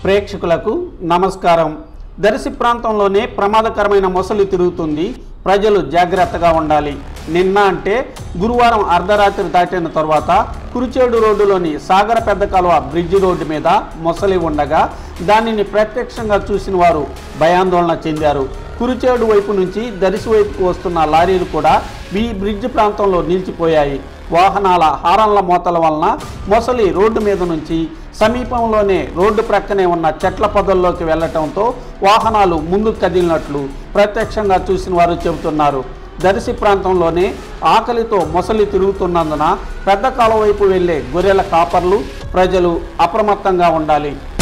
ప్రేక్షకులకు నమస్కారం దర్శి ప్రాంతంలోనే ప్రమాదకరమైన మొసలి తిరుగుతుంది ప్రజలు జాగ్రత్తగా ఉండాలి నిన్న అంటే గురువారం అర్ధరాత్రి దాటిన తర్వాత కురిచేడు రోడ్డులోని సాగర పెద్ద కాలువ బ్రిడ్జి రోడ్డు మీద మొసలి ఉండగా దానిని ప్రత్యక్షంగా చూసిన వారు భయాందోళన చెందారు కురిచేడు వైపు నుంచి దర్శి వైపుకు వస్తున్న లారీలు కూడా ఈ బ్రిడ్జ్ ప్రాంతంలో నిలిచిపోయాయి వాహనాల హారన్ల మోతల వలన మొసలి రోడ్డు మీద నుంచి సమీపంలోనే రోడ్డు ప్రక్కనే ఉన్న చెట్ల పొదల్లోకి వెళ్లటంతో వాహనాలు ముందు కదిలినట్లు ప్రత్యక్షంగా చూసిన వారు చెబుతున్నారు దర్శి ప్రాంతంలోనే ఆకలితో మొసలి తిరుగుతున్నందున పెద్ద కాలం వైపు వెళ్లే గొర్రెల కాపర్లు ప్రజలు అప్రమత్తంగా ఉండాలి